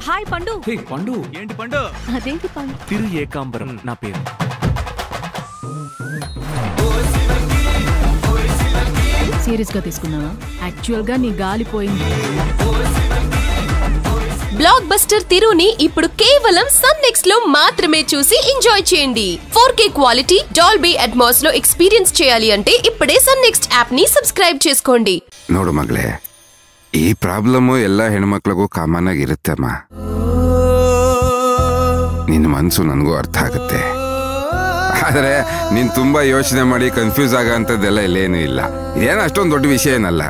Hi పండు హే పండు ఏంటి పండు అదేంటి పండు తిరు ఏకాంబరం నా పేరు సీరియస్ గా తీసుకున్నావా యాక్చువల్ గా నీ గాలి పోయింది బ్లాక్ బస్టర్ తిరుని ఇప్పుడు కేవలం సన్ నెక్స్ట్ లో మాత్రమే చూసి ఎంజాయ్ చేయండి four K quality Dolby Atmos లో ఎక్స్పీరియన్స్ చేయాలి అంటే ఇప్పుడే సన్ నెక్స్ట్ యాప్ ని సబ్స్క్రైబ్ చేసుకోండి ನೋಡು ಮಗಳೇ ಈ ಪ್ರಾಬ್ಲಮ್ಮು ಎಲ್ಲ ಹೆಣ್ಮಕ್ಳಿಗೂ ಕಾಮನ್ ಆಗಿರುತ್ತೆ ಅಮ್ಮ ನಿನ್ನ ಮನಸ್ಸು ನನಗೂ ಅರ್ಥ ಆಗುತ್ತೆ ಆದರೆ ನೀನು ತುಂಬಾ ಯೋಚನೆ ಮಾಡಿ ಕನ್ಫ್ಯೂಸ್ ಆಗಂಥದ್ದೆಲ್ಲ ಇಲ್ಲೇನೂ ಇಲ್ಲ ಇದೇನು ಅಷ್ಟೊಂದು ದೊಡ್ಡ ವಿಷಯ ಏನಲ್ಲ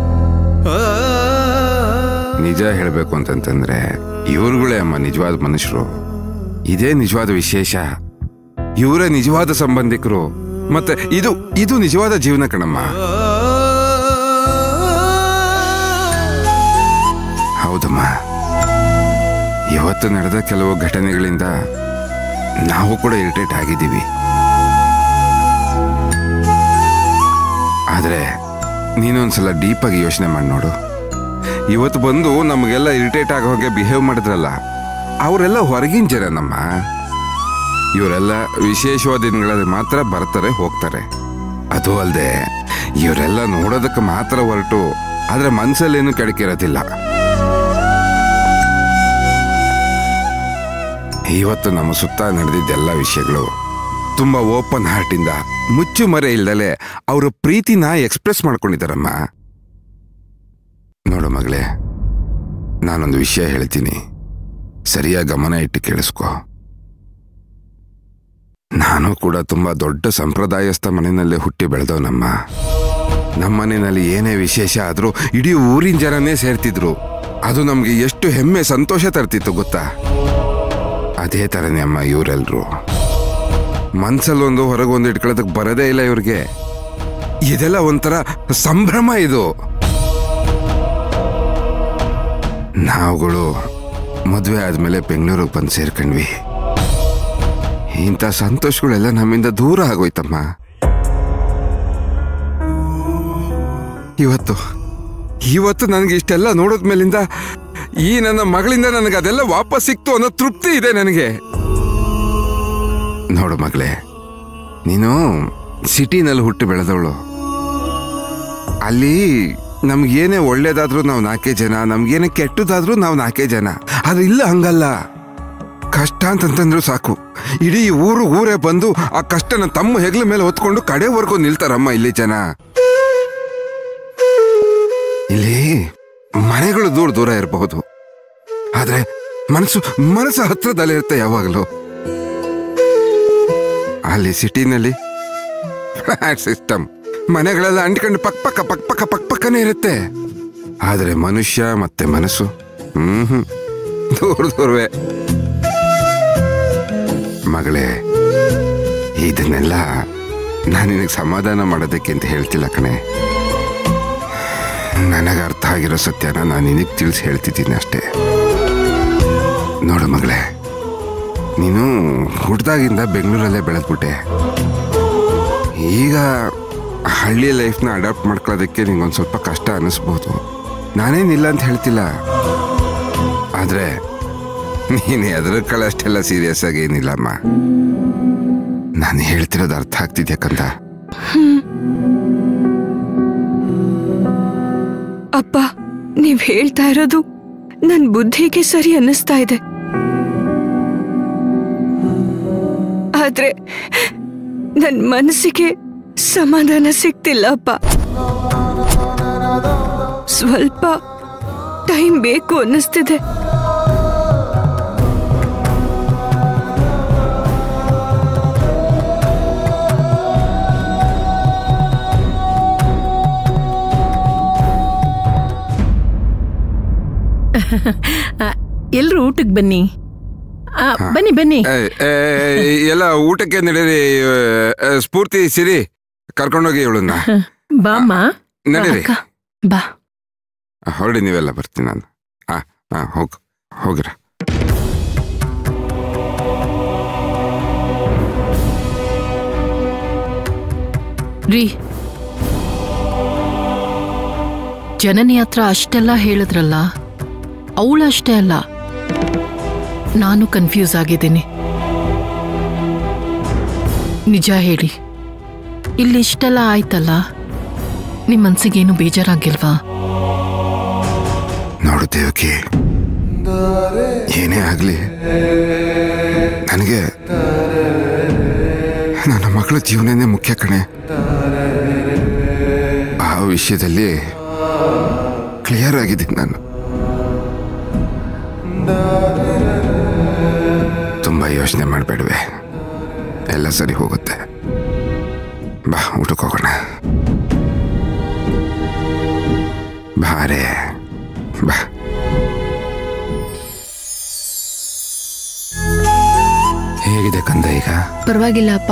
ನಿಜ ಹೇಳಬೇಕು ಅಂತಂತಂದ್ರೆ ಇವ್ರುಗಳೇ ಅಮ್ಮ ನಿಜವಾದ ಮನುಷ್ಯರು ಇದೇ ನಿಜವಾದ ವಿಶೇಷ ಇವರೇ ನಿಜವಾದ ಸಂಬಂಧಿಕರು ಮತ್ತೆ ಇದು ಇದು ನಿಜವಾದ ಜೀವನ ಕಣಮ್ಮ ಹೌದಮ್ಮ ಇವತ್ತು ನಡೆದ ಕೆಲವು ಘಟನೆಗಳಿಂದ ನಾವು ಕೂಡ ಇರಿಟೇಟ್ ಆಗಿದ್ದೀವಿ ಆದರೆ ನೀನೊಂದ್ಸಲ ಡೀಪಾಗಿ ಯೋಚನೆ ಮಾಡಿ ನೋಡು ಇವತ್ತು ಬಂದು ನಮಗೆಲ್ಲ ಇರಿಟೇಟ್ ಆಗೋ ಹಾಗೆ ಬಿಹೇವ್ ಮಾಡಿದ್ರಲ್ಲ ಅವರೆಲ್ಲ ಹೊರಗಿನ ಜನ ನಮ್ಮ ಇವರೆಲ್ಲ ವಿಶೇಷವಾದ ದಿನಗಳಲ್ಲಿ ಮಾತ್ರ ಬರ್ತಾರೆ ಹೋಗ್ತಾರೆ ಅದು ಅಲ್ಲದೆ ಇವರೆಲ್ಲ ನೋಡೋದಕ್ಕೆ ಮಾತ್ರ ಹೊರಟು ಆದರೆ ಮನಸ್ಸಲ್ಲೇನು ಕೆಡಕಿರೋದಿಲ್ಲ ಇವತ್ತು ನಮ್ಮ ಸುತ್ತ ನಡೆದಿದ್ದೆಲ್ಲ ವಿಷಯಗಳು ತುಂಬಾ ಓಪನ್ ಹಾರ್ಟಿಂದ ಮುಚ್ಚು ಮರೆ ಇಲ್ದಲೆ ಅವರ ಪ್ರೀತಿನ ಎಕ್ಸ್ಪ್ರೆಸ್ ಮಾಡ್ಕೊಂಡಿದ್ದಾರಮ್ಮ ನೋಡು ಮಗಳೇ ನಾನೊಂದು ವಿಷಯ ಹೇಳ್ತೀನಿ ಸರಿಯಾಗಿ ಗಮನ ಇಟ್ಟು ಕೇಳಿಸ್ಕೊ ನಾನು ಕೂಡ ತುಂಬಾ ದೊಡ್ಡ ಸಂಪ್ರದಾಯಸ್ಥ ಮನೆಯಲ್ಲೇ ಹುಟ್ಟಿ ಬೆಳೆದವನಮ್ಮ ನಮ್ಮ ಮನೆಯಲ್ಲಿ ಏನೇ ವಿಶೇಷ ಆದ್ರೂ ಇಡೀ ಊರಿನ ಜನನೇ ಸೇರ್ತಿದ್ರು ಅದು ನಮ್ಗೆ ಎಷ್ಟು ಹೆಮ್ಮೆ ಸಂತೋಷ ತರ್ತಿತ್ತು ಗೊತ್ತಾ ಅದೇ ಥರನೇ ಅಮ್ಮ ಇವರೆಲ್ರು ಮನ್ಸಲ್ಲೊಂದು ಹೊರಗೊಂದು ಇಟ್ಕೊಳ್ಳೋದಕ್ಕೆ ಬರೋದೇ ಇಲ್ಲ ಇವ್ರಿಗೆ ಇದೆಲ್ಲ ಒಂಥರ ಸಂಭ್ರಮ ಇದು ನಾವುಗಳು ಮದುವೆ ಆದ್ಮೇಲೆ ಬೆಂಗಳೂರಿಗೆ ಬಂದು ಸೇರ್ಕೊಂಡ್ವಿ ಇಂಥ ಸಂತೋಷಗಳೆಲ್ಲ ನಮ್ಮಿಂದ ದೂರ ಆಗೋಯ್ತಮ್ಮ ಇವತ್ತು ಇವತ್ತು ನನಗೆ ಇಷ್ಟೆಲ್ಲ ನೋಡಿದ್ಮೇಲಿಂದ ಈ ನನ್ನ ಮಗಳಿಂದ ನನಗೆ ಅದೆಲ್ಲ ವಾಪಸ್ ಸಿಕ್ತು ಅನ್ನೋ ತೃಪ್ತಿ ಇದೆ ನನಗೆ ನೋಡು ಮಗಳೇ ನೀನು ಸಿಟಿನಲ್ಲಿ ಹುಟ್ಟಿ ಬೆಳೆದವಳು ಅಲ್ಲಿ ನಮ್ಗೇನೇ ಒಳ್ಳೇದಾದ್ರೂ ನಾವು ನಾಲ್ಕೇ ಜನ ನಮ್ಗೇನೇ ಕೆಟ್ಟದಾದ್ರೂ ನಾವು ನಾಲ್ಕೇ ಜನ ಅದು ಇಲ್ಲ ಹಂಗಲ್ಲ ಕಷ್ಟ ಅಂತಂತಂದ್ರು ಸಾಕು ಇಡೀ ಊರು ಊರೇ ಬಂದು ಆ ಕಷ್ಟನ ತಮ್ಮ ಹೆಗ್ಲ ಮೇಲೆ ಹೊತ್ಕೊಂಡು ಕಡೆವರೆಗೂ ನಿಲ್ತಾರಮ್ಮ ಇಲ್ಲಿ ಜನ ಇಲ್ಲಿ ಮನೆಗಳು ದೂರ ದೂರ ಇರಬಹುದು ಆದ್ರೆ ಮನಸ್ಸು ಮನಸ್ಸು ಹತ್ರದಲ್ಲಿರುತ್ತೆ ಯಾವಾಗಲೂ ಅಲ್ಲಿ ಸಿಟಿನಲ್ಲಿ ಫ್ಲಾಟ್ ಸಿಸ್ಟಮ್ ಮನೆಗಳೆಲ್ಲ ಅಂಟ್ಕೊಂಡು ಪಕ್ ಪಕ್ಕ ಪಕ್ ಪಕ್ಕ ಪಕ್ ಪಕ್ಕನೇ ಇರುತ್ತೆ ಆದ್ರೆ ಮನುಷ್ಯ ಮತ್ತೆ ಮನಸ್ಸು ಹ್ಮ್ ಹ್ಮ್ ದೂರ ದೂರವೇ ಮಗಳೇ ಇದನ್ನೆಲ್ಲ ನಾನು ನಿನಗೆ ಸಮಾಧಾನ ಮಾಡೋದಕ್ಕೆ ಅಂತ ಹೇಳ್ತಿಲ್ಲ ಕಣೆ ನನಗೆ ಅರ್ಥ ಆಗಿರೋ ಸತ್ಯನ ನಾನು ನಿನಗೆ ತಿಳಿಸಿ ಹೇಳ್ತಿದ್ದೀನಿ ಅಷ್ಟೇ ನೋಡು ಮಗಳೇ ನೀನು ಹುಡ್ದಾಗಿಂದ ಬೆಂಗಳೂರಲ್ಲೇ ಬೆಳೆದ್ಬಿಟ್ಟೆ ಈಗ ಹಳ್ಳಿ ಲೈಫ್ನ ಅಡಾಪ್ಟ್ ಮಾಡ್ಕೊಳ್ಳೋದಕ್ಕೆ ನಿಂಗೊಂದು ಸ್ವಲ್ಪ ಕಷ್ಟ ಅನ್ನಿಸ್ಬೋದು ನಾನೇನಿಲ್ಲ ಅಂತ ಹೇಳ್ತಿಲ್ಲ ಆದರೆ ನೀನು ಎದುರುಕೊಳ್ಳೋಷ್ಟೆಲ್ಲ ಸೀರಿಯಸ್ ಆಗಿ ಏನಿಲ್ಲಮ್ಮ ನಾನು ಹೇಳ್ತಿರೋದು ಅರ್ಥ ಆಗ್ತಿದ್ಯಾ ಕಂದ ಅಪ್ಪ ನೀವ್ ಹೇಳ್ತಾ ಇರೋದು ನನ್ ಬುದ್ಧಿಗೆ ಸರಿ ಅನ್ನಿಸ್ತಾ ಇದೆ ಆದ್ರೆ ನನ್ ಮನಸ್ಸಿಗೆ ಸಮಾಧಾನ ಸಿಗ್ತಿಲ್ಲ ಅಪ್ಪ ಸ್ವಲ್ಪ ಟೈಮ್ ಬೇಕು ಅನ್ನಿಸ್ತಿದೆ ಎಲ್ರು ಊಟಕ್ಕೆ ಬನ್ನಿ ಆ, ಬನ್ನಿ ಬನ್ನಿ ಏ, ಏ, ಏ, ಎಲ್ಲ ಊಟಕ್ಕೆ ನಡೀರಿ ಏ, ಸ್ಫೂರ್ತಿ ಸಿರಿ ಕರ್ಕೊಂಡೋಗಿ ಇವಳನ್ನ ಬಾಮ್ಮ ನಡೀರಿ ಅಕ್ಕ ಬಾ ಹೊರಡಿ ನೀವೆಲ್ಲ ಬರ್ತೀನಿ ನಾನು ಹಾ ಹಾ ಹೋಗ್ ಹೋಗಿರ ರೀ ಜನನಿ ಹತ್ರ ಅಷ್ಟೆಲ್ಲ ಹೇಳಿದ್ರಲ್ಲ ಅವಳಷ್ಟೇ ಅಲ್ಲ ನಾನು ಕನ್ಫ್ಯೂಸ್ ಆಗಿದ್ದೀನಿ ನಿಜ ಹೇಳಿ ಇಲ್ಲಿ ಇಷ್ಟೆಲ್ಲ ಆಯ್ತಲ್ಲ ನಿಮ್ಮ ಮನ್ಸಿಗೇನು ಬೇಜಾರಾಗಿಲ್ವಾ ನೋಡು ದೇವಕಿ ಏನೇ ಆಗಲಿ ನನಗೆ ನನ್ನ ಮಗಳ ಜೀವನನೇ ಮುಖ್ಯ ಕಣೆ ಆ ವಿಷಯದಲ್ಲಿ ಕ್ಲಿಯರ್ ಆಗಿದ್ದೀನಿ ನಾನು ತುಂಬ ಯೋಚನೆ ಮಾಡಬೇಡವೆ ಎಲ್ಲ ಸರಿ ಹೋಗುತ್ತೆ ಬಾ ಊಟಕ್ಕೆ ಹೋಗೋಣ ಬಾರೆ ಬಾ ಹೇಗಿದೆ ಕಂದ ಈಗ ಪರವಾಗಿಲ್ಲ ಅಪ್ಪ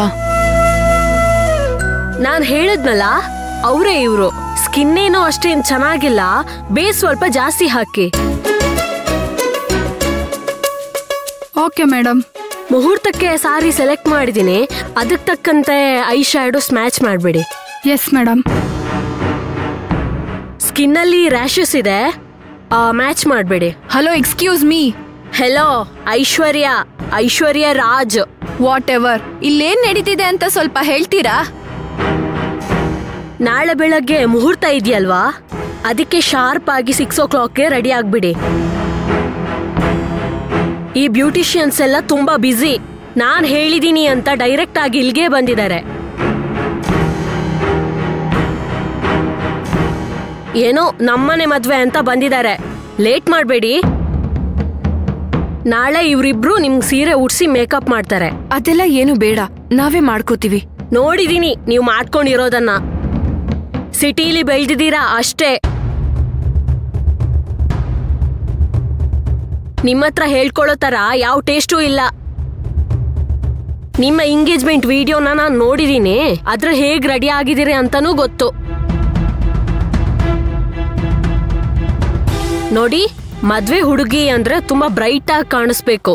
ನಾನ್ ಹೇಳದ್ನಲ್ಲ ಅವರೇ ಇವ್ರು ಸ್ಕಿನ್ ಏನೋ ಅಷ್ಟೇನ್ ಚೆನ್ನಾಗಿಲ್ಲ ಬೇಸ್ ಸ್ವಲ್ಪ ಜಾಸ್ತಿ ಹಾಕಿ ಓಕೆ ಮೇಡಮ್ ಮುಹೂರ್ತಕ್ಕೆ ಸಾರಿ ಸೆಲೆಕ್ಟ್ ಮಾಡಿದೀನಿ ಅದಕ್ ತಕ್ಕಂತೆ ಐ ಶ್ಯಾಡೋಸ್ ಮ್ಯಾಚ್ ಮಾಡ್ಬೇಡಿ ಎಸ್ ಮೇಡಮ್ ಸ್ಕಿನ್ ಅಲ್ಲಿ ರ್ಯಾಶಸ್ ಇದೆ ಮ್ಯಾಚ್ ಮಾಡ್ಬೇಡಿ hello excuse me hello Aishwarya Aishwarya Raj whatever ಇಲ್ಲೇನ್ ನಡೀತಿದೆ ಅಂತ ಸ್ವಲ್ಪ ಹೇಳ್ತೀರಾ ನಾಳೆ ಬೆಳಗ್ಗೆ ಮುಹೂರ್ತ ಇದೆಯಲ್ವಾ ಅದಕ್ಕೆ ಶಾರ್ಪ್ ಆಗಿ ಸಿಕ್ಸ್ ಓ ಕ್ಲಾಕ್ಗೆ ರೆಡಿ ಆಗ್ಬಿಡಿ ಈ ಬ್ಯೂಟಿಷಿಯನ್ಸ್ ಎಲ್ಲ ತುಂಬಾ ಬ್ಯುಸಿ ನಾನ್ ಹೇಳಿದೀನಿ ಅಂತ ಡೈರೆಕ್ಟ್ ಆಗಿ ಇಲ್ಗೆ ಬಂದಿದ್ದಾರೆ ಏನೋ ನಮ್ಮನೆ ಮದ್ವೆ ಅಂತ ಬಂದಿದ್ದಾರೆ ಲೇಟ್ ಮಾಡಬೇಡಿ ನಾಳೆ ಇವರಿಬ್ರು ನಿಮ್ಗೆ ಸೀರೆ ಉಡ್ಸಿ ಮೇಕಪ್ ಮಾಡ್ತಾರೆ ಅದೆಲ್ಲ ಏನು ಬೇಡ ನಾವೇ ಮಾಡ್ಕೋತೀವಿ ನೋಡಿದೀನಿ ನೀವು ಮಾಡ್ಕೊಂಡಿರೋದನ್ನ ಸಿಟಿಲಿ ಬೆಳ್ದಿದ್ದೀರಾ ಅಷ್ಟೇ ನಿಮ್ಮ ಹತ್ರ ಹೇಳ್ಕೊಳ್ಳೋ ತರ ಯಾವ ಟೇಸ್ಟೂ ಇಲ್ಲ ನಿಮ್ಮ ಎಂಗೇಜ್ಮೆಂಟ್ ವಿಡಿಯೋನ ನಾನು ನೋಡಿದೀನಿ ಅದ್ರ ಹೇಗ್ ರೆಡಿ ಆಗಿದ್ದೀರಿ ಅಂತಾನೂ ಗೊತ್ತು ನೋಡಿ ಮದ್ವೆ ಹುಡುಗಿ ಅಂದ್ರೆ ತುಂಬಾ ಬ್ರೈಟ್ ಆಗಿ ಕಾಣಿಸ್ಬೇಕು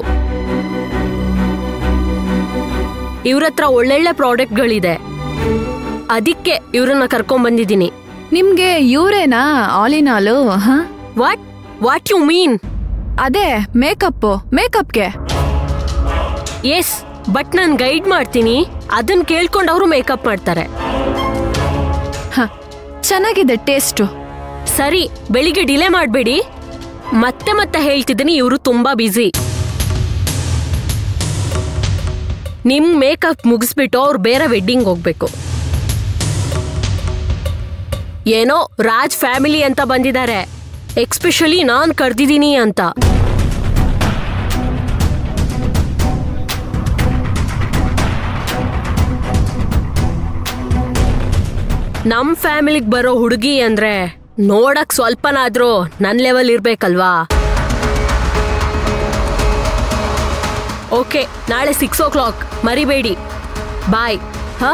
ಇವ್ರ ಹತ್ರ ಒಳ್ಳೊಳ್ಳೆ ಪ್ರಾಡಕ್ಟ್ಗಳಿದೆ ಅದಕ್ಕೆ ಇವ್ರನ್ನ ಕರ್ಕೊಂಡ್ ಬಂದಿದ್ದೀನಿ ನಿಮ್ಗೆ ಇವ್ರೇನಾ ಆಲ್ ಇನ್ ಆಲು ಹಾ ವಾಟ್ ವಾಟ್ ಯು ಮೀನ್ ಅದೇ ಮೇಕಪ್ ಮೇಕಪ್ಗೆ ಎಸ್ ಬಟ್ ನಾನು ಗೈಡ್ ಮಾಡ್ತೀನಿ ಅದನ್ನ ಕೇಳ್ಕೊಂಡು ಅವರು ಮೇಕಪ್ ಮಾಡ್ತಾರೆ ಚೆನ್ನಾಗಿದೆ ಟೇಸ್ಟು ಸರಿ ಬೆಳಿಗ್ಗೆ ಡಿಲೇ ಮಾಡಬೇಡಿ ಮತ್ತೆ ಮತ್ತೆ ಹೇಳ್ತಿದ್ದೀನಿ ಇವರು ತುಂಬಾ ಬ್ಯುಸಿ ನಿಮ್ ಮೇಕಪ್ ಮುಗಿಸ್ಬಿಟ್ಟು ಅವ್ರು ಬೇರೆ ವೆಡ್ಡಿಂಗ್ ಹೋಗ್ಬೇಕು ಏನೋ ರಾಜ್ ಫ್ಯಾಮಿಲಿ ಅಂತ ಬಂದಿದ್ದಾರೆ ಎಕ್ಸ್ಪೆಷಲಿ ನಾನ್ ಕರ್ದಿದ್ದೀನಿ ಅಂತ ನಮ್ ಫ್ಯಾಮಿಲಿಗ್ ಬರೋ ಹುಡುಗಿ ಅಂದ್ರೆ ನೋಡಕ್ ಸ್ವಲ್ಪನಾದ್ರೂ ನನ್ ಲೆವೆಲ್ ಇರ್ಬೇಕಲ್ವಾ ಓಕೆ ನಾಳೆ ಸಿಕ್ಸ್ ಓ ಕ್ಲಾಕ್ ಮರಿಬೇಡಿ ಬಾಯ್ ಹಾ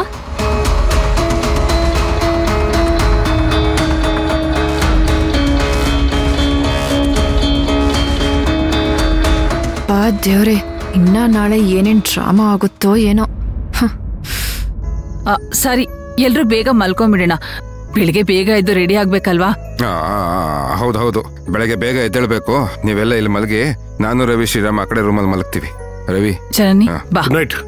ಬಾ ದೇವ್ರೆ ಇನ್ನ ನಾಳೆ ಏನೇನ್ ಡ್ರಾಮಾ ಆಗುತ್ತೋ ಏನೋ ಆ, ಸರಿ ಎಲ್ರೂ ಬೇಗ ಮಲ್ಕೊಂಬಿಡೋಣ ಬೆಳಿಗ್ಗೆ ಬೇಗ ಎದ್ದು ರೆಡಿ ಆಗ್ಬೇಕಲ್ವಾ ಹೌದು ಹೌದು ಬೆಳಗ್ಗೆ ಬೇಗ ಎದ್ದೇಳ್ಬೇಕು ನೀವೆಲ್ಲ ಇಲ್ಲಿ ಮಲಗಿ ನಾನು ರವಿ ಶ್ರೀರಾಮ್ ಆ ಕಡೆ ರೂಮಲ್ಲಿ ಮಲಗ್ತೀವಿ ರವಿ ಜನನಿ ಹಾ. ಬಾ ಗುಡ್ ನೈಟ್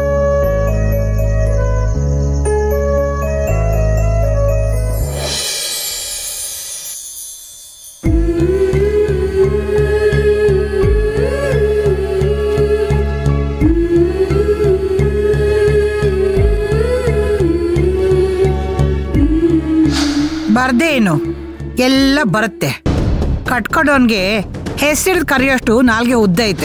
ಬರ್ದೇ ಏನು ಎಲ್ಲ ಬರುತ್ತೆ ಕಟ್ಕೊಡೋನ್ಗೆ ಹೆಸರಿದ್ ಕರೆಯೋಷ್ಟು ನಾಲ್ಗೆ ಉದ್ದ ಐತೆ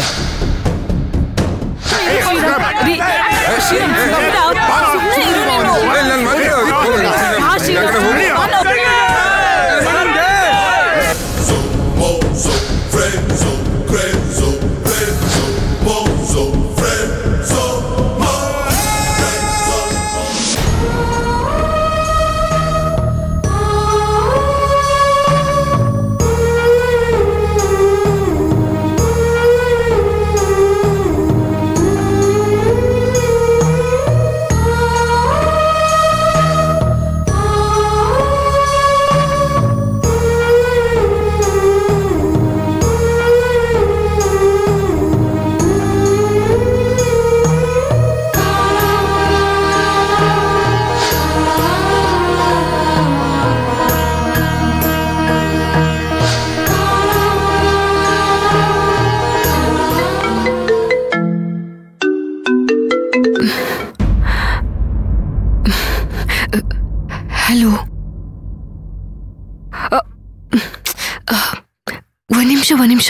ಒಂದ್ ನಿಮಿಷ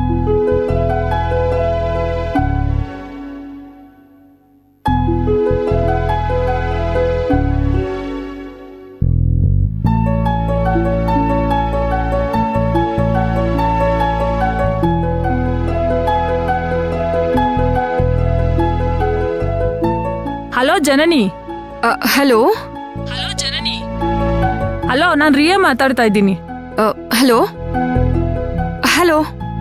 hello Janani hello hello Janani hello ನಾನು ರಿಯಾ ಮಾತಾಡ್ತಾ ಇದ್ದೀನಿ ಹಲೋ ಹಲೋ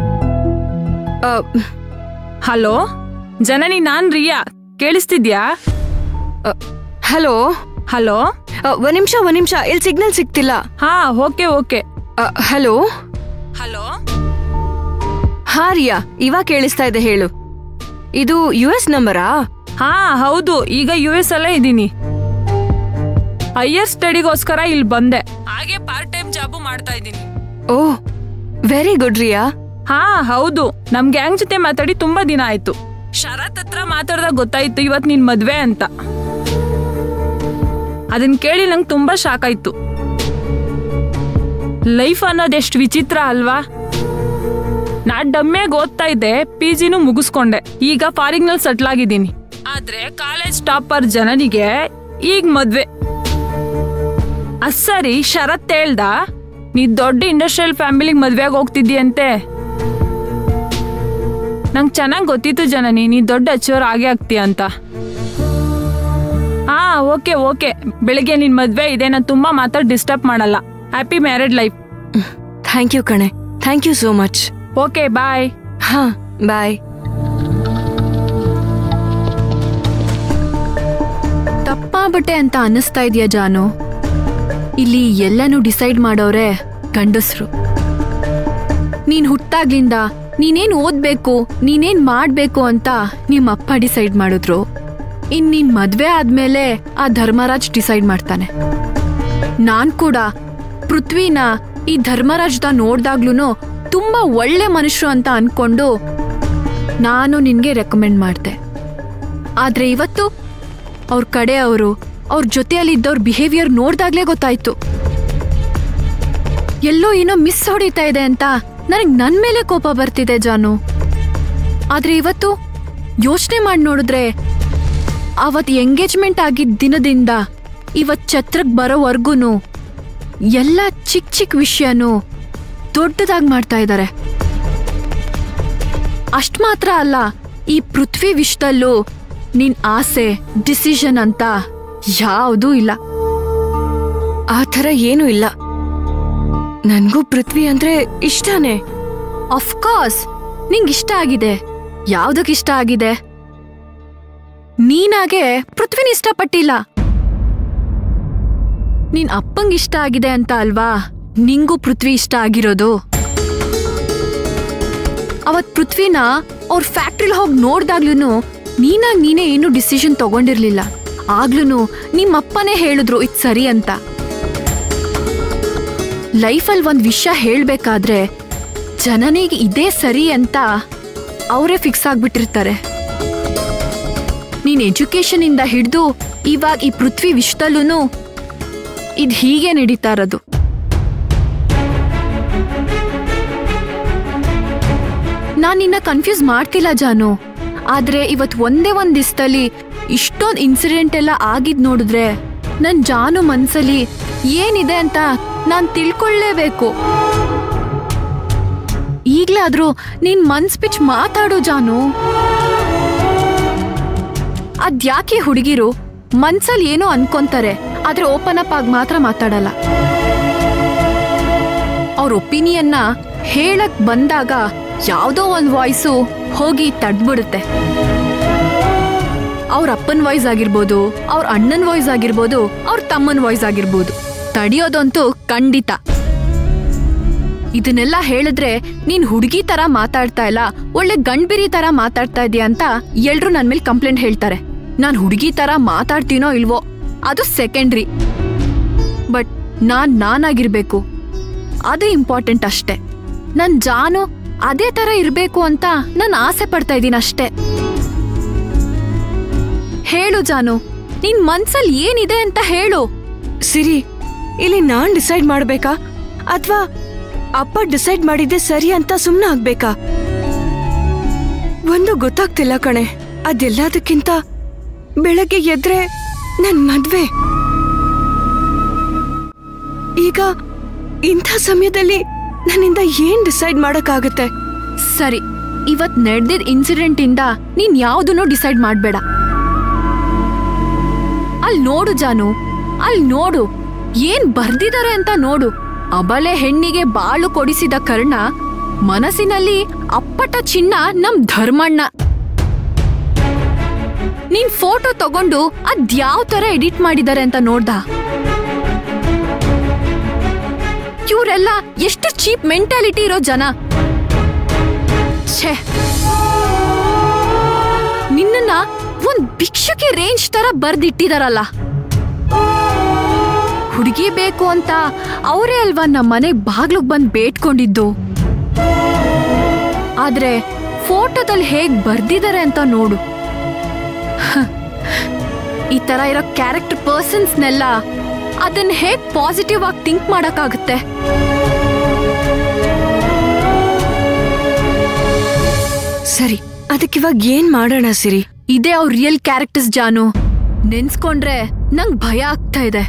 ಹಲೋ ಜನನಿ ನಾನ್ ರಿಯಾ ಕೇಳಿಸ್ತಿದ್ಯಾ ಹಲೋ ಹಲೋ ಒಂದ್ ನಿಮಿಷ ಒಂದ್ ನಿಮಿಷ ಇಲ್ಲಿ ಸಿಗ್ನಲ್ ಸಿಗ್ತಿಲ್ಲ ಹಾ ಓಕೆ ಓಕೆ ಹಲೋ ಹಲೋ ಹಾ ರಿಯಾ ಇವಾಗ ಕೇಳಿಸ್ತಾ ಇದೆ ಹೇಳು ಇದು ಯು ಎಸ್ ನಂಬರಾ ಹಾ ಹೌದು ಈಗ ಯು ಎಸ್ ಅಲ್ಲೇ ಇದ್ದೀನಿ ಹೈಯರ್ ಸ್ಟಡಿಗೋಸ್ಕರ ಇಲ್ಲಿ ಬಂದೆ ಹಾಗೆ ಪಾರ್ಟ್ ಟೈಮ್ ಜಾಬು ಮಾಡ್ತಾ ಇದ್ದೀನಿ ಓ ವೆರಿ ಗುಡ್ ರಿಯಾ ಹಾ ಹೌದು ನಮ್ ಗ್ಯಾಂಗ್ ಜೊತೆ ಮಾತಾಡಿ ತುಂಬಾ ದಿನ ಆಯ್ತು ಶರತ್ ಹತ್ರ ಮಾತಾಡ್ದಾಗ ಗೊತ್ತಾಯ್ತು ಇವತ್ ನಿನ್ ಮದ್ವೆ ಅಂತ ಅದನ್ ಕೇಳಿ ನಂಗೆ ತುಂಬಾ ಶಾಕ್ ಆಯ್ತು ಲೈಫ್ ಅನ್ನೋದು ಎಷ್ಟು ವಿಚಿತ್ರ ಅಲ್ವಾ ನಾ ಡಮ್ಮಿಯಾಗಿ ಓದ್ತಾ ಇದ್ದೆ ಪಿ ಜಿನೂ ಮುಗಿಸ್ಕೊಂಡೆ ಈಗ ಫಾರಿನ್ ನಲ್ಲಿ ಸೆಟ್ಲ್ ಆಗಿದ್ದೀನಿ ಆದ್ರೆ ಕಾಲೇಜ್ ಟಾಪರ್ ಜನನಿಗೆ ಈಗ ಮದ್ವೆ ಅಸ್ಸರಿ ಶರತ್ ಹೇಳ್ದ ನೀ ದೊಡ್ಡ ಇಂಡಸ್ಟ್ರಿಯಲ್ ಫ್ಯಾಮಿಲಿಗೆ ಮದ್ವೆಯಾಗಿ ಹೋಗ್ತಿದ್ದೀಯಂತೆ ನಂಗೆ ಚೆನ್ನಾಗಿ ಗೊತ್ತಿತ್ತು ಜನನಿ ನೀ ದೊಡ್ಡ ಅಚೀವರ್ ಆಗೇ ಆಗ್ತೀಯ ಅಂತ ಹಾ ಓಕೆ ಓಕೆ ಬೆಳಿಗ್ಗೆ ನಿನ್ ಮದ್ವೆ ಇದೆ ನಾನು ತುಂಬಾ ಮಾತಾಡಿ ಡಿಸ್ಟರ್ಬ್ ಮಾಡಲ್ಲ happy married life thank you ಕಣೆ thank you so much okay bye ಹಾ ಬಾಯ್ ತಪ್ಪಾಗ್ಬಿಟ್ಟೆ ಅಂತ ಅನ್ನಿಸ್ತಾ ಇದೆಯಾ ಜಾನು ಇಲ್ಲಿ ಎಲ್ಲನೂ ಡಿಸೈಡ್ ಮಾಡೋರೆ ಗಂಡಸ್ರು ನೀನ್ ಹುಟ್ಟಾಗ್ಲಿಂದ ನೀನೇನ್ ಓದ್ಬೇಕು ನೀನೇನ್ ಮಾಡ್ಬೇಕು ಅಂತ ನಿಮ್ಮಪ್ಪ ಡಿಸೈಡ್ ಮಾಡಿದ್ರು ಇನ್ ನಿನ್ ಮದ್ವೆ ಆದ್ಮೇಲೆ ಆ ಧರ್ಮರಾಜ್ ಡಿಸೈಡ್ ಮಾಡ್ತಾನೆ ನಾನ್ ಕೂಡ ಪೃಥ್ವಿನ ಈ ಧರ್ಮರಾಜ್ದ ನೋಡ್ದಾಗ್ಲೂ ತುಂಬಾ ಒಳ್ಳೆ ಮನುಷ್ಯರು ಅಂತ ಅನ್ಕೊಂಡು ನಾನು ನಿನ್ಗೆ ರೆಕಮೆಂಡ್ ಮಾಡ್ದೆ ಆದ್ರೆ ಇವತ್ತು ಅವ್ರ ಕಡೆ ಅವರು ಅವ್ರ ಜೊತೆಯಲ್ಲಿದ್ದವ್ರ ಬಿಹೇವಿಯರ್ ನೋಡ್ದಾಗ್ಲೇ ಗೊತ್ತಾಯ್ತು ಎಲ್ಲೋ ಏನೋ ಮಿಸ್ ಹೊಡಿತಾ ಇದೆ ಅಂತ ನನಗ್ ನನ್ ಮೇಲೆ ಕೋಪ ಬರ್ತಿದೆ ಜಾನು ಆದ್ರೆ ಇವತ್ತು ಯೋಚನೆ ಮಾಡಿ ನೋಡಿದ್ರೆ ಅವತ್ ಎಂಗೇಜ್ಮೆಂಟ್ ಆಗಿದ್ದ ದಿನದಿಂದ ಇವತ್ ಛತ್ರಕ್ ಬರೋವರ್ಗುನು ಎಲ್ಲ ಚಿಕ್ಕ ಚಿಕ್ಕ ವಿಷಯನೂ ದೊಡ್ಡದಾಗಿ ಮಾಡ್ತಾ ಇದ್ದಾರೆ ಅಷ್ಟ್ ಮಾತ್ರ ಅಲ್ಲ ಈ ಪೃಥ್ವಿ ವಿಷಯದಲ್ಲೂ ನಿನ್ ಆಸೆ ಡಿಸಿಷನ್ ಅಂತ ಯಾವುದೂ ಇಲ್ಲ ಆ ಥರ ಏನೂ ಇಲ್ಲ ನನ್ಗೂ ಪೃಥ್ವಿ ಅಂದ್ರೆ ಇಷ್ಟನೇ ಅಫ್ಕೋರ್ಸ್ ನಿಂಗ್ ಇಷ್ಟ ಆಗಿದೆ ಯಾವ್ದಕ್ ಇಷ್ಟ ಆಗಿದೆ ನೀನಾಗೆ ಪೃಥ್ವಿನ ಇಷ್ಟಪಟ್ಟಿಲ್ಲ ನಿನ್ ಅಪ್ಪಂಗ್ ಇಷ್ಟ ಆಗಿದೆ ಅಂತ ಅಲ್ವಾ ನಿಂಗೂ ಪೃಥ್ವಿ ಇಷ್ಟ ಆಗಿರೋದು ಅವತ್ ಪೃಥ್ವಿನ ಅವ್ರ ಫ್ಯಾಕ್ಟ್ರಿಲ್ ಹೋಗಿ ನೋಡ್ದಾಗ್ಲೂ ನೀನಾಗ್ ನೀನೇ ಏನು ಡಿಸಿಷನ್ ತಗೊಂಡಿರ್ಲಿಲ್ಲ ಆಗ್ಲೂ ನಿಮ್ಮಪ್ಪನೇ ಹೇಳಿದ್ರು ಇದ್ ಸರಿ ಅಂತ ಲೈಫಲ್ಲಿ ಒಂದ್ ವಿಷಯ ಹೇಳ್ಬೇಕಾದ್ರೆ ಜನನಿಗೆ ಇದೇ ಸರಿ ಅಂತ ಅವರೇ ಫಿಕ್ಸ್ ಆಗ್ಬಿಟ್ಟಿರ್ತಾರೆ ನೀನ್ ಎಜುಕೇಶನ್ ಇಂದ ಹಿಡ್ದು ಇವಾಗ ಈ ಪೃಥ್ವಿ ವಿಶ್ವದಲ್ಲೂ ಇದ್ ಹೀಗೆ ನಡೀತಾ ಇರೋದು ನಾನ್ ನಿನ್ನ ಕನ್ಫ್ಯೂಸ್ ಮಾಡ್ತಿಲ್ಲ ಜಾನು ಆದ್ರೆ ಇವತ್ ಒಂದೇ ಒಂದ್ ದಿವಸದಲ್ಲಿ ಇಷ್ಟೊಂದ್ ಇನ್ಸಿಡೆಂಟ್ ಎಲ್ಲ ಆಗಿದ್ ನೋಡಿದ್ರೆ ನನ್ ಜಾನು ಮನ್ಸಲ್ಲಿ ಏನಿದೆ ಅಂತ ನಾನ್ ತಿಳ್ಕೊಳ್ಳೇಬೇಕು ಈಗ್ಲಾದ್ರೂ ನಿನ್ ಮನ್ಸ್ ಬಿಚ್ ಮಾತಾಡು ಜಾನು ಅದ್ಯಾಕೆ ಹುಡುಗಿರು ಮನ್ಸಲ್ಲಿ ಏನೋ ಅನ್ಕೊಂತಾರೆ ಆದ್ರೆ ಓಪನ್ ಅಪ್ ಆಗಿ ಮಾತ್ರ ಮಾತಾಡಲ್ಲ ಅವ್ರ ಒಪಿನಿಯನ್ನ ಹೇಳಕ್ ಬಂದಾಗ ಯಾವ್ದೋ ಒಂದ್ ವಾಯ್ಸು ಹೋಗಿ ತಡ್ಬಿಡುತ್ತೆ ಅವ್ರ ಅಪ್ಪನ್ ವಾಯ್ಸ್ ಆಗಿರ್ಬೋದು ಅವ್ರ ಅಣ್ಣನ್ ವಾಯ್ಸ್ ಆಗಿರ್ಬೋದು ಅವ್ರ ತಮ್ಮನ್ ವಾಯ್ಸ್ ಆಗಿರ್ಬೋದು ತಡಿಯೋದಂತೂ ಖಂಡಿತ ಇದನ್ನೆಲ್ಲ ಹೇಳಿದ್ರೆ ನೀನ್ ಹುಡುಗಿ ತರ ಮಾತಾಡ್ತಾ ಇಲ್ಲ ಒಳ್ಳೆ ಗಂಡ್ಬಿರಿ ತರ ಮಾತಾಡ್ತಾ ಇದೀಯ ಅಂತ ಎಲ್ರು ನನ್ ಮೇಲೆ ಕಂಪ್ಲೇಂಟ್ ಹೇಳ್ತಾರೆ ನಾನ್ ಹುಡುಗಿ ತರ ಮಾತಾಡ್ತೀನೋ ಇಲ್ವೋ ಅದು ಸೆಕೆಂಡ್ರಿ ಬಟ್ ನಾನ್ ನಾನಾಗಿರ್ಬೇಕು ಅದು ಇಂಪಾರ್ಟೆಂಟ್ ಅಷ್ಟೇ ನನ್ ಜಾನು ಅದೇ ತರ ಇರ್ಬೇಕು ಅಂತ ನಾನ್ ಆಸೆ ಪಡ್ತಾ ಇದ್ದೀನಿ ಅಷ್ಟೇ ಹೇಳು ಜಾನು ನಿನ್ ಮನ್ಸಲ್ಲಿ ಏನಿದೆ ಅಂತ ಹೇಳು ಸಿರಿ ಇಲ್ಲಿ ನಾನ್ ಡಿಸೈಡ್ ಮಾಡ್ಬೇಕಾ ಅಥವಾ ಅಪ್ಪ ಡಿಸೈಡ್ ಮಾಡಿದ್ದೆ ಸರಿ ಅಂತ ಸುಮ್ನೆ ಆಗ್ಬೇಕಾ ಒಂದು ಗೊತ್ತಾಗ್ತಿಲ್ಲ ಕಣೆ ಅದೆಲ್ಲದಕ್ಕಿಂತ ಬೆಳಗ್ಗೆ ಎದ್ರೆ ನನ್ ಮದ್ವೆ ಈಗ ಇಂಥ ಸಮಯದಲ್ಲಿ ನನ್ನಿಂದ ಏನ್ ಡಿಸೈಡ್ ಮಾಡಕ್ಕಾಗತ್ತೆ ಸರಿ ಇವತ್ ನಡೆದಿದ್ ಇನ್ಸಿಡೆಂಟ್ ಇಂದ ನೀನ್ ಯಾವ್ದನ್ನೂ ಡಿಸೈಡ್ ಮಾಡ್ಬೇಡ ಅಲ್ ನೋಡು ಜಾನು ಅಲ್ ನೋಡು ಏನ್ ಬರ್ದಿದ್ದಾರೆ ಅಂತ ನೋಡು ಅಬಲೆ ಹೆಣ್ಣಿಗೆ ಬಾಳು ಕೊಡಿಸಿದ ಕರ್ಣ ಮನಸ್ಸಿನಲ್ಲಿ ಅಪ್ಪಟ ಚಿನ್ನ ನಮ್ ಧರ್ಮಣ್ಣ ನೀನ್ ಫೋಟೋ ತಗೊಂಡು ಅದ್ಯಾವ್ ತರ ಎಡಿಟ್ ಮಾಡಿದ್ದಾರೆ ಅಂತ ನೋಡ್ದ ಇವರೆಲ್ಲ ಎಷ್ಟು ಚೀಪ್ ಮೆಂಟಾಲಿಟಿ ಇರೋ ಜನ ಛೇ ನಿನ್ನನ್ನ ಒಂದ್ ಭಿಕ್ಷುಕಿ ರೇಂಜ್ ತರ ಬರ್ದಿಟ್ಟಿದಾರಲ್ಲ ಹುಡುಗಿ ಬೇಕು ಅಂತ ಅವರೇ ಅಲ್ವಾ ನಮ್ಮ ಮನೆ ಬಾಗ್ಲಿಗ್ ಬಂದ್ ಬೇಡ್ಕೊಂಡಿದ್ದು ಆದ್ರೆ ಫೋಟೋದಲ್ಲಿ ಹೇಗ್ ಬರ್ದಿದ್ದಾರೆ ಅಂತ ನೋಡು ಹ. ಈ ತರ ಇರೋ ಕ್ಯಾರೆಕ್ಟರ್ ಪರ್ಸನ್ಸ್ನೆಲ್ಲ ಅದನ್ನ ಹೇಗ್ ಪಾಸಿಟಿವ್ ಆಗಿ ಥಿಂಕ್ ಮಾಡಕ್ಕಾಗುತ್ತೆ ಸರಿ ಅದಕ್ಕಿವಾಗ ಏನ್ ಮಾಡೋಣ ಸಿರಿ ಇದೇ ಅವ್ರ ರಿಯಲ್ ಕ್ಯಾರೆಕ್ಟರ್ಸ್ ಜಾನು ನೆನ್ಸ್ಕೊಂಡ್ರೆ ನಂಗ್ ಭಯ ಆಗ್ತಾ ಇದೆ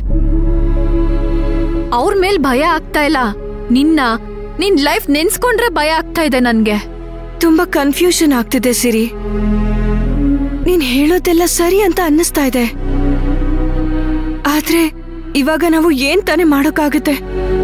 ಅವ್ರ ಮೇಲ್ ಭಯ ಆಗ್ತಾ ಇಲ್ಲ ನಿನ್ನ ನಿನ್ ಲೈಫ್ ನೆನ್ಸ್ಕೊಂಡ್ರೆ ಭಯ ಆಗ್ತಾ ಇದೆ ನನ್ಗೆ ತುಂಬಾ ಕನ್ಫ್ಯೂಷನ್ ಆಗ್ತಿದೆ ಸಿರಿ ನೀನ್ ಹೇಳೋದೆಲ್ಲ ಸರಿ ಅಂತ ಅನ್ನಿಸ್ತಾ ಇದೆ ಆದ್ರೆ ಇವಾಗ ನಾವು ಏನ್ ತಾನೇ ಮಾಡೋಕ್ಕಾಗತ್ತೆ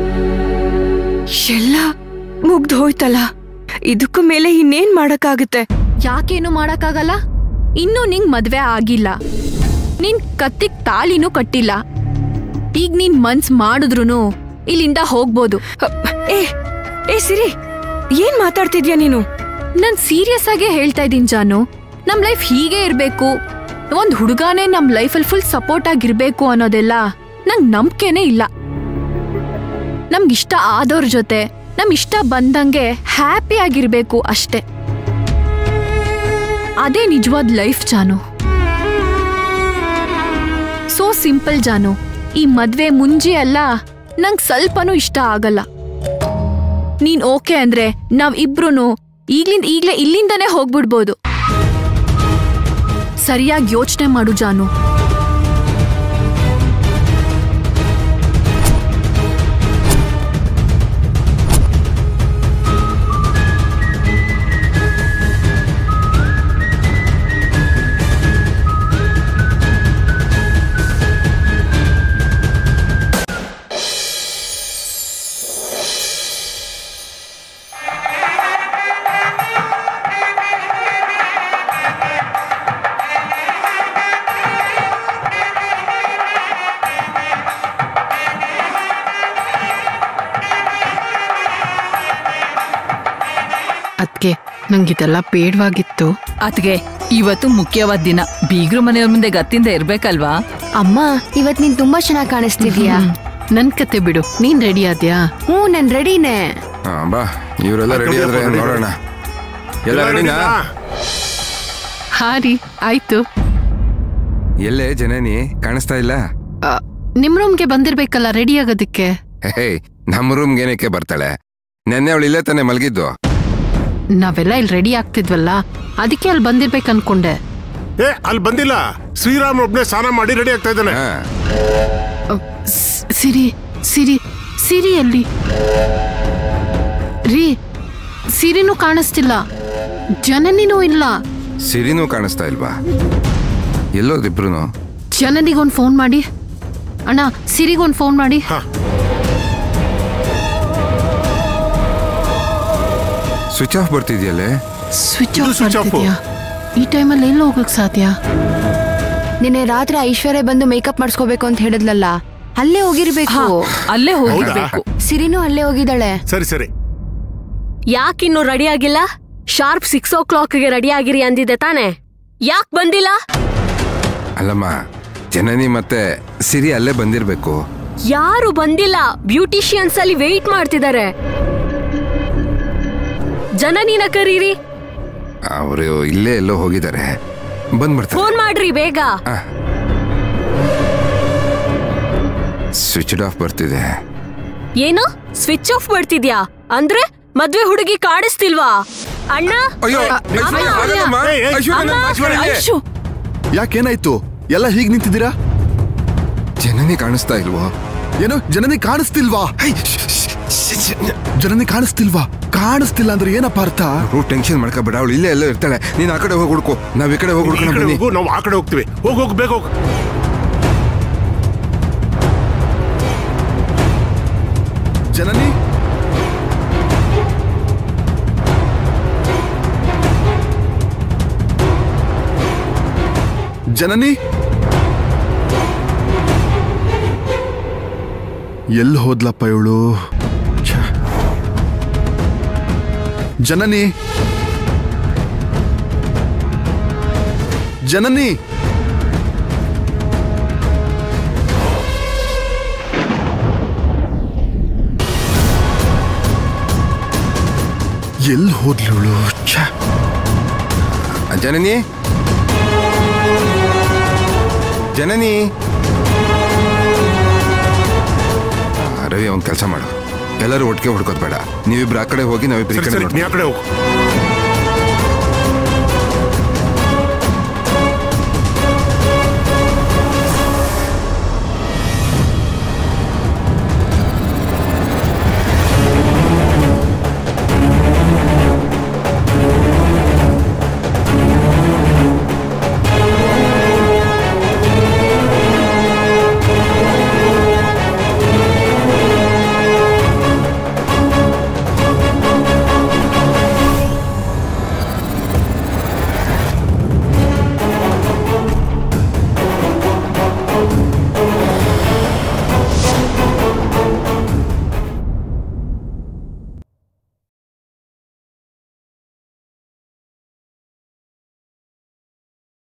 ಎಲ್ಲ ಮುಗ್ದು ಹೋಯ್ತಲ್ಲ ಇದಕ್ಕೂ ಮೇಲೆ ಇನ್ನೇನ್ ಮಾಡಕ್ಕಾಗತ್ತೆ ಯಾಕೇನು ಮಾಡಕ್ಕಾಗಲ್ಲ ಇನ್ನೂ ನಿಂಗ್ ಮದ್ವೆ ಆಗಿಲ್ಲ ನಿನ್ ಕತ್ತಿಗ್ ತಾಳಿನೂ ಕಟ್ಟಿಲ್ಲ ಈಗ ನೀನ್ ಮನ್ಸ್ ಮಾಡಿದ್ರುನು ಇಲ್ಲಿಂದ ಹೋಗ್ಬೋದು ಅ, ಏ ಏ ಸಿರಿ ಏನ್ ಮಾತಾಡ್ತಿದ್ಯಾ ನೀನು ನಾನ್ ಸೀರಿಯಸ್ ಆಗೇ ಹೇಳ್ತಾ ಇದೀನಿ ಜಾನು ನಮ್ ಲೈಫ್ ಹೀಗೆ ಇರ್ಬೇಕು ಒಂದ್ ಹುಡುಗಾನೇ ನಮ್ ಲೈಫಲ್ಲಿ ಫುಲ್ ಸಪೋರ್ಟ್ ಆಗಿರ್ಬೇಕು ಅನ್ನೋದೆಲ್ಲ ನಂಗ್ ನಂಬಿಕೆನೇ ಇಲ್ಲ ನಮ್ಗಿಷ್ಟ ಆದವ್ರ ಜೊತೆ ನಮ್ ಇಷ್ಟ ಬಂದಂಗೆ ಹ್ಯಾಪಿ ಆಗಿರ್ಬೇಕು ಅಷ್ಟೇ ಅದೇ ನಿಜವಾದ ಲೈಫ್ ಜಾನು ಸೋ ಸಿಂಪಲ್ ಜಾನು ಈ ಮದ್ವೆ ಮುಂಜಿ ಅಲ್ಲ ನಂಗ್ ಸ್ವಲ್ಪನೂ ಇಷ್ಟ ಆಗಲ್ಲ ನೀನ್ ಓಕೆ ಅಂದ್ರೆ ನಾವ್ ಇಬ್ರು ಈಗ್ಲಿಂದ ಈಗ್ಲೇ ಇಲ್ಲಿಂದನೇ ಹೋಗ್ಬಿಡ್ಬೋದು ಸರಿಯಾಗಿ ಯೋಚನೆ ಮಾಡು ಜಾನು ಅದ್ಕೆ ನಂಗಿದೆಲ್ಲ ಬೇಡವಾಗಿತ್ತು ಅದ್ಗೆ ಇವತ್ತು ಮುಖ್ಯವಾದ ದಿನ ಬೀಗ್ರು ಮನೆಯವ್ರ ಮುಂದೆ ಗತ್ತಿಂದ ಇರ್ಬೇಕಲ್ವಾ ಅಮ್ಮ ಇವತ್ ನೀನ್ ತುಂಬಾ ಚೆನ್ನಾಗಿ ಕಾಣಿಸ್ತಿದ್ಯಾ ನನ್ ಕತೆ ಬಿಡು ನೀನ್ ರೆಡಿ ಆದ್ಯಾ ಹ್ಞೂ ನನ್ ರೆಡಿನೇ ಹಾ ಬಾ ಇವರೆಲ್ಲ ರೆಡಿ ಆದ್ರೆ ನೋಡೋಣ ಎಲ್ಲ ರೆಡಿನಾ ಹಾ ರೀ ಆಯ್ತು ಎಲ್ಲೇ ಜನನಿ ಕಾಣಿಸ್ತಾ ಇಲ್ಲ ಆ, ನಿಮ್ ರೂಮ್ಗೆ ಬಂದಿರ್ಬೇಕಲ್ಲ ರೆಡಿ ಆಗೋದಕ್ಕೆ ಹೇ ನಮ್ಮ ರೂಮ್ಗೆ ಏನಕ್ಕೆ ಬರ್ತಾಳೆ ನೆನ್ನೆ ಅವಳು ಇಲ್ಲೇ ತಾನೆ ಮಲಗಿದ್ದು ನಾವೆಲ್ಲ ಇಲ್ಲಿ ರೆಡಿ ಆಗ್ತಿದ್ವಲ್ಲ ಅದಕ್ಕೆ ಅಲ್ಲಿ ಬಂದಿರ್ಬೇಕು ಅನ್ಕೊಂಡೆ ಏ ಅಲ್ಲಿ ಬಂದಿಲ್ಲ ಶ್ರೀರಾಮ್ ಒಬ್ನೇ ಸ್ನಾನ ಮಾಡಿ ರೆಡಿ ಆಗ್ತಾ ಇದ್ದಾನೆ ಹಾ ಅ, ಸ್- ಸಿರಿ ಸಿರಿ ಸಿರಿ ಎಲ್ಲಿ ರೀ ಸಿರಿನೂ ಕಾಣಿಸ್ತಿಲ್ಲ ಜನನಿನೂ ಇಲ್ಲ ಸಿರಿನೂ ಕಾಣಿಸ್ತಾ ಇಲ್ವಾ ಎಲ್ಲೋದಿಬ್ರು ಜನನಿಗೊಂದು ಫೋನ್ ಮಾಡಿ ಅಣ್ಣ ಸಿರಿಗೊಂದು ಫೋನ್ ಮಾಡಿ ಸ್ವಿಚ್ ಆಫ್ ಬರ್ತಿದ್ಯಲ್ಲೇ ಸ್ವಿಚ್ ಇದು ಆಫ್ switch off. ಮಾಡ್ತಿದ್ಯಾ ಈ ಟೈಮಲ್ಲಿ ಎಲ್ಲಿ ಹೋಗಕ್ ಸಾಧ್ಯ ನಿನ್ನೆ ರಾತ್ರಿ ಐಶ್ವರ್ಯ ಬಂದು ಮೇಕಪ್ ಮಾಡಿಸ್ಕೋಬೇಕು ಅಂತ ಹೇಳಿದ್ಲಲ್ಲ ಅಲ್ಲೇ ಹೋಗಿರ್ಬೇಕು ಅಲ್ಲೇ ಹೋಗಿರ್ಬೇಕು ಸಿರಿನೂ ಅಲ್ಲೇ ಹೋಗಿದ್ದಾಳೆ ಸರಿ ಸರಿ ಯಾಕಿನ್ನು ರೆಡಿ ಆಗಿಲ್ಲ ಶಾರ್ಪ್ ಸಿಕ್ಸ್ ಓ ಕ್ಲಾಕ್ಗೆ ರೆಡಿ ಆಗಿರಿ ಅಂದಿದ್ದೆ ತಾನೆ ಯಾಕ್ ಬಂದಿಲ್ಲ ಅಲ್ಲಮ್ಮ ಜನನಿ ಮತ್ತೆ ಸಿರಿ ಅಲ್ಲೇ ಬಂದಿರ್ಬೇಕು ಯಾರು ಬಂದಿಲ್ಲ ಬ್ಯೂಟಿಷಿಯನ್ಸ್ ಅಲ್ಲಿ ವೆಯ್ಟ್ ಮಾಡ್ತಿದ್ದಾರೆ ಜನನಿನ ಕರೀರಿ ಅವರು ಇಲ್ಲೇ ಎಲ್ಲೋ ಹೋಗಿದ್ದಾರೆ ಬಂದ್ಬಿಡ್ತಾರೆ ಫೋನ್ ಮಾಡ್ರಿ ಬೇಗ ಸ್ವಿಚ್ ಆಫ್ ಬರ್ತಿದೆ ಏನು ಸ್ವಿಚ್ ಆಫ್ ಮಾಡ್ತಿದ್ಯಾ ಅಂದ್ರೆ ಮದ್ವೆ ಹುಡುಗಿ ಕಾಡಿಸ್ತಿಲ್ವಾ ಅಣ್ಣ ಅಯ್ಯೋ ಐಶ್ವರ್ಯ, ಆಗಲ್ಲಮ್ಮ. ಐಶ್ವರ್ಯ, ನನ್ನ ಐಶ್ವರ್ಯ ಇದೆ. ಯಾಕೇನಾಯ್ತು ಎಲ್ಲ ಹೀಗ್ ನಿಂತಿದ್ದೀರಾ ಜನನಿ ಕಾಣಿಸ್ತಾ ಇಲ್ವೋ ಏನು ಜನನಿ ಕಾಣಿಸ್ತಿಲ್ವಾ ಜನನಿ ಕಾಣಿಸ್ತಿಲ್ವಾ ಕಾಣಿಸ್ತಿಲ್ಲ ಅಂದ್ರೆ ಏನಪ್ಪ ಅರ್ಥ ರೂ ಟೆನ್ಷನ್ ಮಾಡ್ಕೋಬೇಡ ಅವಳು ಇಲ್ಲೇ ಎಲ್ಲ ಇರ್ತಾಳೆ ನೀನ್ ಆ ಕಡೆ ಹೋಗಿ ಹುಡ್ಕೋ ನಾವ್ ಈ ಕಡೆ ಹೋಗಿ ಈ ಹುಡ್ಕೊಂಡು ಕಡೆ ಬನ್ನಿ ಹೋಗು ನಾವು ಆ ಕಡೆ ಹೋಗ್ತೀವಿ ಹೋಗ್ ಹೋಗ್ ಬೇಗ ಹೋಗ್ ಜನನಿ ಜನನಿ ಎಲ್ಲಿ ಹೋದ್ಲಪ್ಪ ಇವಳು ಜನನಿ ಜನನಿ ಎಲ್ಲಿ ಹೋದ್ಲವಳು ಛ ಜನನಿ ಜನನಿ ಆ, ರವಿ ಅವ್ನ್ ಕೆಲಸ ಮಾಡು ಎಲ್ಲರೂ ಒಟ್ಟಿಗೆ ಹುಡ್ಕೋದ್ ಬೇಡ ನೀವಿಬ್ರು ಆ ಕಡೆ ಹೋಗಿ ನಾವಿಬ್ರು ಈ ಸರಿ ಕಡೆ ಸರಿ ನೀ ಆ ನೋಡ್ತೀವಿ. ಕಡೆ ಹೋಗು